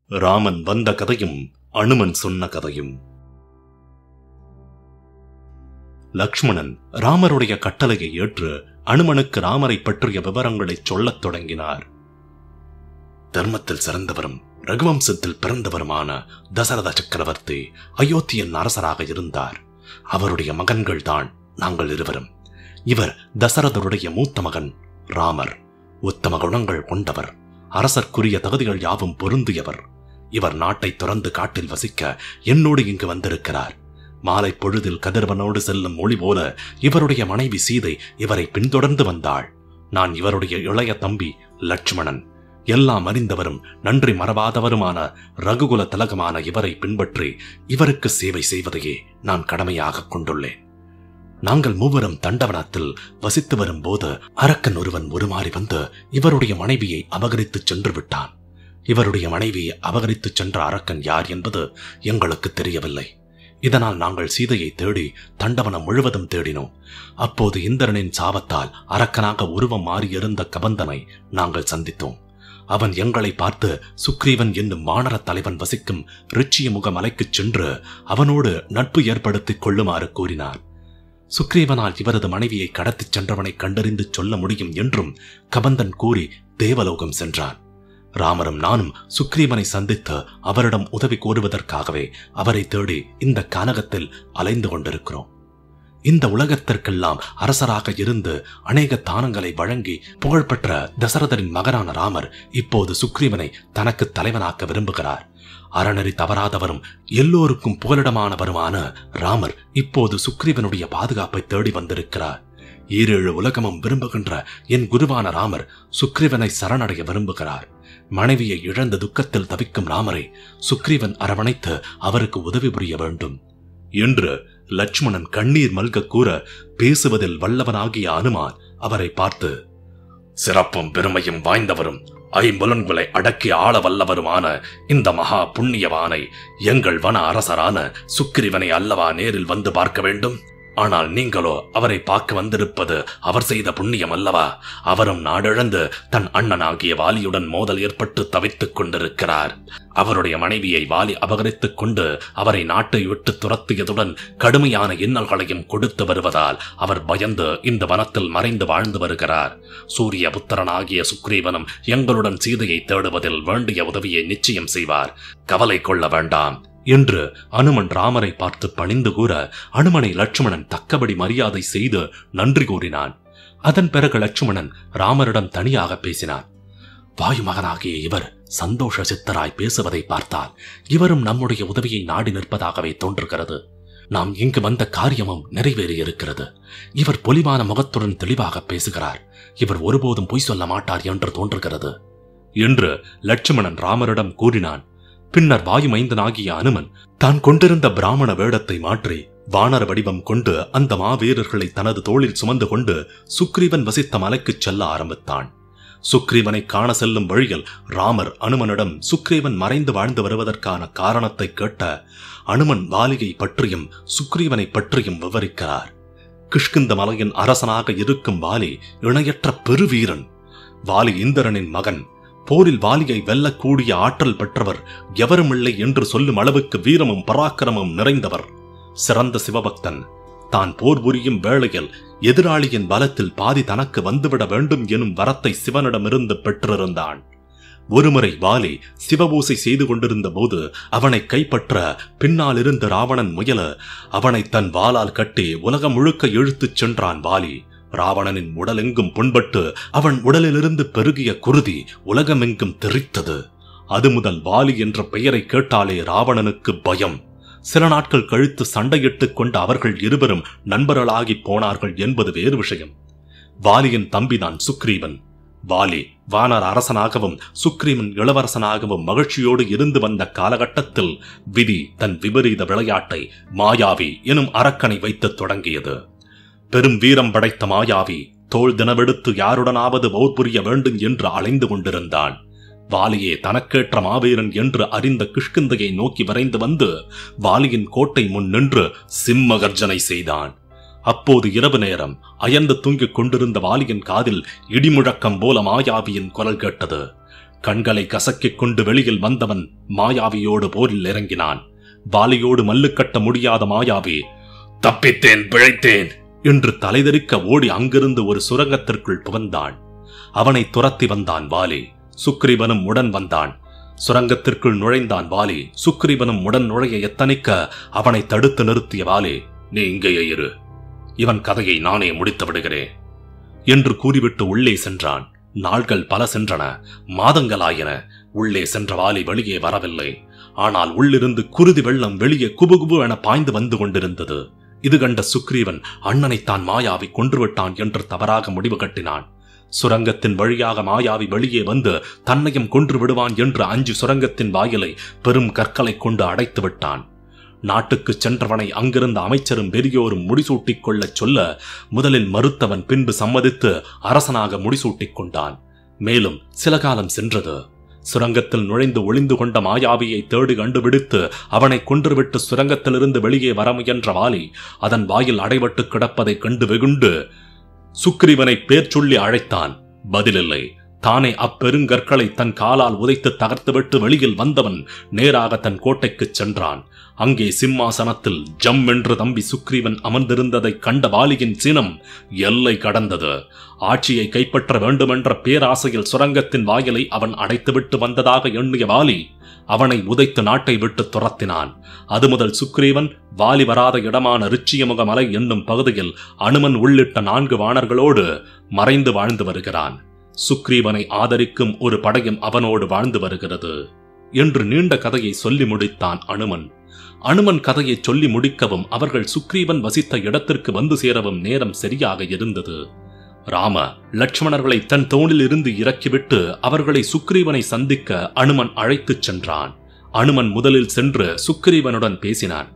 ராமன் வந்த கதையும் அனுமன் சொன்ன கதையும் லக்ஷ்மணன் ராமருடைய கட்டளையை ஏற்று அனுமனுக்கு ராமரை பற்றிய விவரங்களை சொல்லத் தொடங்கினார் தர்மத்தில் சிறந்தவரும் ரகுவம்சத்தில் பிறந்தவருமான தசரத சக்கரவர்த்தி அயோத்தியின் அரசராக இருந்தார் அவருடைய மகன்கள் தான் நாங்கள் இருவரும் இவர் தசரதருடைய மூத்த மகன் ராமர் உத்தம குணங்கள் கொண்டவர் அரசர்க்குரிய தகுதிகள் யாவும் பொருந்தியவர் இவர் நாட்டை துறந்து காட்டில் வசிக்க என்னோடு இங்கு வந்திருக்கிறார் மாலை பொழுதில் கதிரவனோடு செல்லும் மொழி போல இவருடைய மனைவி சீதை இவரை பின்தொடர்ந்து வந்தாள் நான் இவருடைய இளைய தம்பி லட்சுமணன் எல்லாம் அறிந்தவரும் நன்றி மறவாதவருமான ரகுகுல திலகமான இவரை பின்பற்றி இவருக்கு சேவை செய்வதையே நான் கடமையாக கொண்டுள்ளேன் நாங்கள் மூவரும் தண்டவனத்தில் வசித்து வரும்போது அரக்கன் ஒருவன் உருமாறி வந்து இவருடைய மனைவியை அபகரித்துச் சென்று விட்டான் இவருடைய மனைவியை அபகரித்துச் சென்ற அரக்கன் யார் என்பது எங்களுக்கு தெரியவில்லை இதனால் நாங்கள் சீதையை தேடி தண்டவனம் முழுவதும் தேடினோம் அப்போது இந்திரனின் சாபத்தால் அரக்கனாக உருவம் மாறியிருந்த கபந்தனை நாங்கள் சந்தித்தோம் அவன் எங்களை பார்த்து சுக்ரீவன் என்னும் வானர தலைவன் வசிக்கும் ரிச்சியமுக மலைக்குச் சென்று அவனோடு நட்பு ஏற்படுத்திக் கொள்ளுமாறு கூறினார் சுக்ரீவனால் இவரது மனைவியை கடத்திச் சென்றவனை கண்டறிந்து சொல்ல முடியும் என்றும் கபந்தன் கூறி தேவலோகம் சென்றான் ராமரும் நானும் சுக்ரீவனை சந்தித்து அவரிடம் உதவி கோருவதற்காகவே அவரை தேடி இந்த கானகத்தில் அலைந்து கொண்டிருக்கிறோம் இந்த உலகத்திற்கெல்லாம் அரசராக இருந்து அநேக தானங்களை வழங்கி புகழ்பெற்ற தசரதரின் மகனான ராமர் இப்போது சுக்ரீவனை தனக்கு தலைவனாக்க விரும்புகிறார் அறநெறி தவறாதவரும் எல்லோருக்கும் புகலிடமானவருமான ராமர் இப்போது சுக்ரீவனுடைய பாதுகாப்பை தேடி வந்திருக்கிறார் ஈரேழு உலகமும் விரும்புகின்ற என் குருவான ராமர் சுக்ரீவனை சரணடைய விரும்புகிறார் மனைவியை இழந்த துக்கத்தில் தவிக்கும் ராமரை சுக்ரீவன் அரவணைத்து அவருக்கு உதவி புரிய வேண்டும் என்று லட்சுமணன் கண்ணீர் மல்க கூற பேசுவதில் வல்லவனாகிய அனுமான் அவரை பார்த்து சிறப்பும் பெருமையும் வாய்ந்தவரும் ஐம்புலன்களை அடக்கி ஆள வல்லவருமான இந்த மகா புண்ணியவானை எங்கள் வன அரசரான சுக்கிரிவனை அல்லவா நேரில் வந்து பார்க்க வேண்டும் ஆனால் நீங்களோ அவரை பார்க்க வந்திருப்பது அவர் செய்த புண்ணியம் அல்லவா அவரும் நாடிழந்து தன் அண்ணனாகிய வாலியுடன் மோதல் ஏற்பட்டு தவித்துக் கொண்டிருக்கிறார் அவருடைய மனைவியை வாலி அபகரித்துக் கொண்டு அவரை நாட்டை விட்டு துரத்தியதுடன் கடுமையான இன்னல்களையும் கொடுத்து வருவதால் அவர் பயந்து இந்த வனத்தில் மறைந்து வாழ்ந்து வருகிறார் சூரிய புத்திரனாகிய சுக்ரீவனும் எங்களுடன் சீதையை தேடுவதில் வேண்டிய உதவியை நிச்சயம் செய்வார் கவலை கொள்ள வேண்டாம் என்று அனுமன் ராமரை பார்த்து பணிந்து கூற அனுமனை லட்சுமணன் தக்கபடி மரியாதை செய்து நன்றி கூறினான் அதன் பிறகு லட்சுமணன் ராமரிடம் தனியாக பேசினான் வாயு மகனாகிய இவர் சந்தோஷ சித்தராய் பேசுவதை பார்த்தால் இவரும் நம்முடைய உதவியை நாடி நிற்பதாகவே தோன்றுகிறது நாம் இங்கு வந்த காரியமும் நிறைவேறியிருக்கிறது இவர் பொலிவான முகத்துடன் தெளிவாக பேசுகிறார் இவர் ஒருபோதும் பொய் சொல்ல மாட்டார் என்று தோன்றுகிறது என்று லட்சுமணன் ராமரிடம் கூறினான் பின்னர் வாயுமைந்தனாகிய அனுமன் தான் கொண்டிருந்த பிராமண வேடத்தை மாற்றி வானர வடிவம் கொண்டு அந்த மாவீரர்களை தனது தோளில் சுமந்து கொண்டு சுக்ரீவன் வசித்த மலைக்குச் செல்ல ஆரம்பித்தான் சுக்ரீவனை காண செல்லும் வழியில் ராமர் அனுமனிடம் சுக்ரீவன் மறைந்து வாழ்ந்து வருவதற்கான காரணத்தை கேட்ட அனுமன் வாலியை பற்றியும் சுக்ரீவனை பற்றியும் விவரிக்கிறார் கிஷ்கிந்த மலையின் அரசனாக இருக்கும் வாலி இணையற்ற பெருவீரன் வாலி இந்திரனின் மகன் போரில் வாலியை வெல்லக்கூடிய ஆற்றல் பெற்றவர் எவருமில்லை என்று சொல்லும் அளவுக்கு வீரமும் பராக்கிரமும் நிறைந்தவர் சிறந்த சிவபக்தன் தான் போர் புரியும் வேளையில் எதிராளியின் பலத்தில் பாதி தனக்கு வந்துவிட வேண்டும் எனும் வரத்தை சிவனிடமிருந்து பெற்றிருந்தான் ஒருமுறை வாலி சிவபூசை செய்து கொண்டிருந்த போது அவனை கைப்பற்ற பின்னால் இருந்த ராவணன் முயல அவனை தன் வாளால் கட்டி உலகம் முழுக்க இழுத்துச் சென்றான் வாலி ராவணனின் உடலெங்கும் புண்பட்டு அவன் உடலிலிருந்து பெருகிய குருதி உலகமெங்கும் தெரித்தது அது முதல் வாலி என்ற பெயரை கேட்டாலே ராவணனுக்கு பயம் சில நாட்கள் கழித்து சண்டையிட்டுக் கொண்ட அவர்கள் இருவரும் நண்பர்களாகி போனார்கள் என்பது வேறு விஷயம் வாலியின் தம்பிதான் சுக்ரீவன் வாலி வானர் அரசனாகவும் சுக்ரீவன் இளவரசனாகவும் மகிழ்ச்சியோடு இருந்து வந்த காலகட்டத்தில் விதி தன் விபரீத விளையாட்டை மாயாவி எனும் அரக்கனை வைத்து தொடங்கியது பெரும் வீரம் படைத்த மாயாவி தோல் தினவெடுத்து யாருடனாவது போர் புரிய வேண்டும் என்று அலைந்து கொண்டிருந்தான் வாலியே தனக்கேற்ற மாவீரன் என்று அறிந்த கிஷ்கிந்தையை நோக்கி விரைந்து வந்து வாலியின் கோட்டை முன் நின்று சிம்ம கர்ஜனை செய்தான் அப்போது இரவு நேரம் அயர்ந்து தூங்கிக் கொண்டிருந்த வாலியின் காதில் இடிமுழக்கம் போல மாயாவியின் குரல் கேட்டது கண்களை கசக்கிக் கொண்டு வெளியில் வந்தவன் மாயாவியோடு போரில் இறங்கினான் வாலியோடு மல்லுக்கட்ட முடியாத மாயாவி தப்பித்தேன் பிழைத்தேன் என்று தலைதெறிக்க ஓடி அங்கிருந்து ஒரு சுரங்கத்திற்குள் புகுந்தான் அவனை துரத்தி வந்தான் வாலி சுக்ரீவனும் உடன் வந்தான் சுரங்கத்திற்குள் நுழைந்தான் வாலி சுக்ரீவனும் உடன் நுழைய எத்தனிக்க அவனை தடுத்து நிறுத்திய வாலி நீ இங்கேயே இரு இவன் கதையை நானே முடித்து விடுகிறேன் என்று கூறிவிட்டு உள்ளே சென்றான் நாள்கள் பல சென்றன மாதங்களாயின உள்ளே சென்ற வாலி வெளியே வரவில்லை ஆனால் உள்ளிருந்து குருதி வெள்ளம் வெளியே குபுகுபு என பாய்ந்து வந்து கொண்டிருந்தது இது கண்ட சுக்ரீவன் அண்ணனைத்தான் மாயாவி கொன்றுவிட்டான் என்று தவறாக முடிவு கட்டினான் சுரங்கத்தின் வழியாக மாயாவி வெளியே வந்து தன்னையும் கொன்று விடுவான் என்று அஞ்சு சுரங்கத்தின் வாயிலை பெரும் கற்களை கொண்டு அடைத்து விட்டான் நாட்டுக்கு சென்றவனை அங்கிருந்த அமைச்சரும் பெரியோரும் முடிசூட்டிக் கொள்ளச் சொல்ல முதலில் மறுத்தவன் பின்பு சம்மதித்து அரசனாக முடிசூட்டிக் கொண்டான் மேலும் சில காலம் சென்றது சுரங்கத்தில் நுழைந்து ஒளிந்து கொண்ட மாயாவியை தேடி கண்டுபிடித்து அவனை கொன்றுவிட்டு சுரங்கத்திலிருந்து வெளியே வர முயன்ற வாலி அதன் வாயில் அடைபட்டு கிடப்பதைக் கண்டு வெகுண்டு சுக்ரீவனை பேர் சொல்லி அழைத்தான் பதிலில்லை தானே அப்பெருங்கற்களை தன் காலால் உதைத்து தகர்த்துவிட்டு வெளியில் வந்தவன் நேராக தன் கோட்டைக்குச் சென்றான் அங்கே சிம்மாசனத்தில் ஜம் என்று தம்பி சுக்ரீவன் அமர்ந்திருந்ததைக் கண்ட வாலியின் சினம் எல்லை கடந்தது ஆட்சியை கைப்பற்ற வேண்டுமென்ற பேராசையில் சுரங்கத்தின் வாயிலை அவன் அடைத்துவிட்டு வந்ததாக எண்ணிய வாலி அவனை உதைத்து நாட்டை விட்டு துரத்தினான் அது முதல் சுக்ரீவன் வாலி வராத இடமான ரிச்சியமுக மலை என்னும் பகுதியில் அனுமன் உள்ளிட்ட நான்கு வாணர்களோடு மறைந்து வாழ்ந்து வருகிறான் சுக்ரீவனை ஆதரிக்கும் ஒரு படையும் அவனோடு வாழ்ந்து வருகிறது என்று நீண்ட கதையை சொல்லி முடித்தான் அனுமன் அனுமன் கதையை சொல்லி முடிக்கவும் அவர்கள் சுக்ரீவன் வசித்த இடத்திற்கு வந்து சேரவும் நேரம் சரியாக இருந்தது ராம லட்சுமணர்களை தன் தோணில் இருந்து இறக்கிவிட்டு அவர்களை சுக்ரீவனை சந்திக்க அனுமன் அழைத்துச் சென்றான் அனுமன் முதலில் சென்று சுக்ரீவனுடன் பேசினான்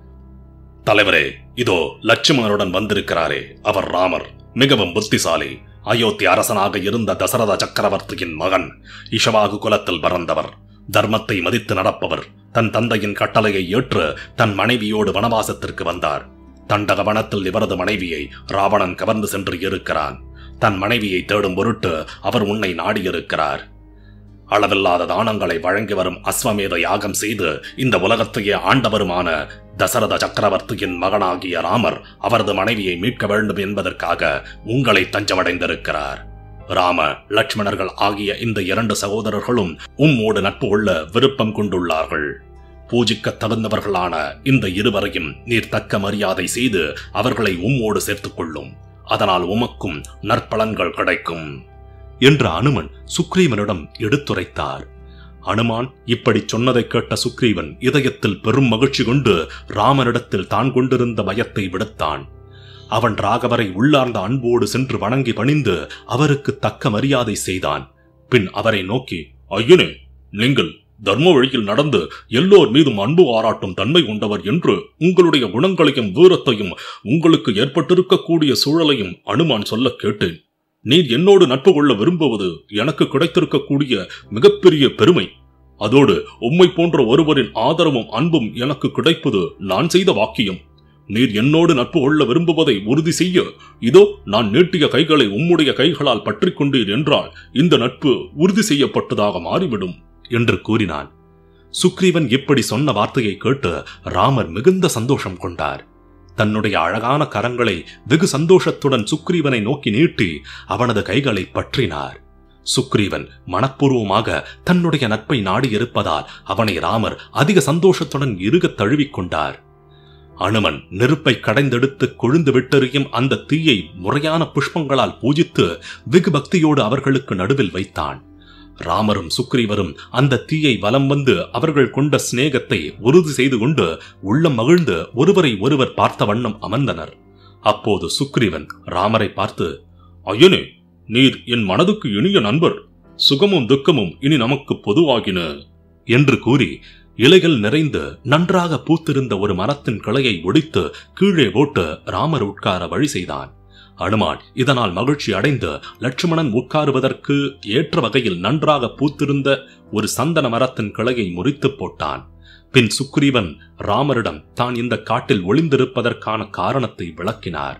தலைவரே இதோ லட்சுமணனுடன் வந்திருக்கிறாரே அவர் ராமர் மிகவும் புத்திசாலி அயோத்தி அரசனாக இருந்த தசரத சக்கரவர்த்தியின் மகன் இஷவாகு குலத்தில் பிறந்தவர் தர்மத்தை மதித்து நடப்பவர் தன் தந்தையின் கட்டளையை ஏற்று தன் மனைவியோடு வனவாசத்திற்கு வந்தார் தண்டக வனத்தில் இவரது மனைவியை ராவணன் கவர்ந்து சென்று இருக்கிறான் தன் மனைவியை தேடும் பொருட்டு அவர் உன்னை நாடியிருக்கிறார் அளவில்லாத தானங்களை வழங்கி வரும் அஸ்வமேத யாகம் செய்து இந்த உலகத்தையே ஆண்டவருமான தசரத சக்கரவர்த்தியின் மகனாகிய ராமர் அவரது மனைவியை மீட்க வேண்டும் என்பதற்காக உங்களை தஞ்சமடைந்திருக்கிறார் ராம லட்சுமணர்கள் ஆகிய இந்த இரண்டு சகோதரர்களும் உம்மோடு நட்பு கொள்ள விருப்பம் கொண்டுள்ளார்கள் பூஜிக்க தகுந்தவர்களான இந்த இருவரையும் நீர் தக்க மரியாதை செய்து அவர்களை உம்மோடு சேர்த்துக் கொள்ளும் அதனால் உமக்கும் நற்பலன்கள் கிடைக்கும் என்று அனுமன் சுக்ரீவனிடம் எடுத்துரைத்தார் அனுமான் இப்படி சொன்னதைக் கேட்ட சுக்ரீவன் இதயத்தில் பெரும் மகிழ்ச்சி கொண்டு ராமனிடத்தில் தான் கொண்டிருந்த பயத்தை விடுத்தான் அவன் ராகவரை உள்ளார்ந்த அன்போடு சென்று வணங்கி பணிந்து அவருக்கு தக்க மரியாதை செய்தான் பின் அவரை நோக்கி ஐயனே நீங்கள் தர்ம வழியில் நடந்து எல்லோர் மீதும் அன்பு ஆராட்டும் தன்மை கொண்டவர் என்று உங்களுடைய குணங்களையும் வீரத்தையும் உங்களுக்கு ஏற்பட்டிருக்கக்கூடிய சூழலையும் அனுமான் சொல்ல கேட்டேன் நீர் என்னோடு நட்பு கொள்ள விரும்புவது எனக்கு கிடைத்திருக்கக்கூடிய மிகப்பெரிய பெருமை அதோடு உம்மை போன்ற ஒருவரின் ஆதரவும் அன்பும் எனக்கு கிடைப்பது நான் செய்த வாக்கியம் நீர் என்னோடு நட்பு கொள்ள விரும்புவதை உறுதி செய்ய இதோ நான் நீட்டிய கைகளை உம்முடைய கைகளால் பற்றிக் கொண்டீர் என்றால் இந்த நட்பு உறுதி செய்யப்பட்டதாக மாறிவிடும் என்று கூறினான் சுக்ரீவன் இப்படி சொன்ன வார்த்தையை கேட்டு ராமர் மிகுந்த சந்தோஷம் கொண்டார் தன்னுடைய அழகான கரங்களை வெகு சந்தோஷத்துடன் சுக்ரீவனை நோக்கி நீட்டி அவனது கைகளை பற்றினார் சுக்ரீவன் மனப்பூர்வமாக தன்னுடைய நட்பை நாடியிருப்பதால் அவனை ராமர் அதிக சந்தோஷத்துடன் இறுகத் தழுவிக்கொண்டார் அனுமன் நெருப்பை கடைந்தெடுத்து கொழுந்து விட்டெறியும் அந்த தீயை முறையான புஷ்பங்களால் பூஜித்து வெகு பக்தியோடு அவர்களுக்கு நடுவில் வைத்தான் ராமரும் சுக்ரீவரும் அந்த தீயை வலம் வந்து அவர்கள் கொண்ட சிநேகத்தை உறுதி செய்து கொண்டு உள்ளம் மகிழ்ந்து ஒருவரை ஒருவர் பார்த்த வண்ணம் அமர்ந்தனர் அப்போது சுக்ரீவன் ராமரை பார்த்து ஐயனே நீர் என் மனதுக்கு இனிய நண்பர் சுகமும் துக்கமும் இனி நமக்கு பொதுவாகின என்று கூறி இலைகள் நிறைந்து நன்றாக பூத்திருந்த ஒரு மரத்தின் கிளையை ஒடித்து கீழே போட்டு ராமர் உட்கார வழி செய்தான் அனுமான் இதனால் மகிழ்ச்சி அடைந்து லட்சுமணன் உட்காருவதற்கு ஏற்ற வகையில் நன்றாக பூத்திருந்த ஒரு சந்தன மரத்தின் கிளையை முறித்து போட்டான் பின் சுக்ரீவன் ராமரிடம் தான் இந்த காட்டில் ஒளிந்திருப்பதற்கான காரணத்தை விளக்கினார்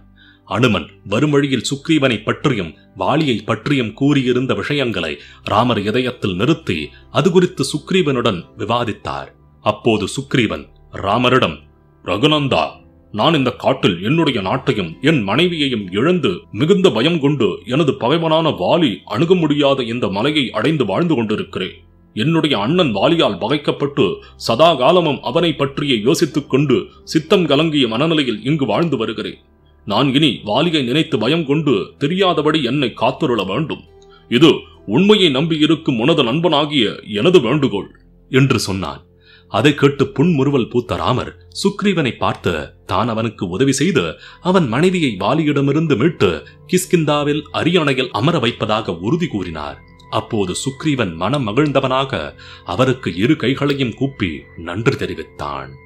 அனுமன் வரும் வழியில் சுக்ரீவனை பற்றியும் வாலியை பற்றியும் கூறியிருந்த விஷயங்களை ராமர் இதயத்தில் நிறுத்தி அது குறித்து சுக்ரீவனுடன் விவாதித்தார் அப்போது சுக்ரீவன் ராமரிடம் ரகுநந்தா நான் இந்த காட்டில் என்னுடைய நாட்டையும் என் மனைவியையும் இழந்து மிகுந்த பயம் கொண்டு எனது பகைவனான வாலி அணுக முடியாத இந்த மலையை அடைந்து வாழ்ந்து கொண்டிருக்கிறேன் என்னுடைய அண்ணன் வாலியால் பகைக்கப்பட்டு சதா காலமும் அவனை பற்றியே யோசித்துக் கொண்டு சித்தம் கலங்கிய மனநிலையில் இங்கு வாழ்ந்து வருகிறேன் நான் இனி வாலியை நினைத்து பயம் கொண்டு தெரியாதபடி என்னை காத்துருள வேண்டும் இது உண்மையை நம்பியிருக்கும் உனது நண்பனாகிய எனது வேண்டுகோள் என்று சொன்னான் அதை கேட்டு புன்முறுவல் பூத்த ராமர் சுக்ரீவனை பார்த்து தான் அவனுக்கு உதவி செய்து அவன் மனைவியை வாலியிடமிருந்து மீட்டு கிஸ்கிந்தாவில் அரியணையில் அமர வைப்பதாக உறுதி கூறினார் அப்போது சுக்ரீவன் மனம் மகிழ்ந்தவனாக அவருக்கு இரு கைகளையும் கூப்பி நன்றி தெரிவித்தான்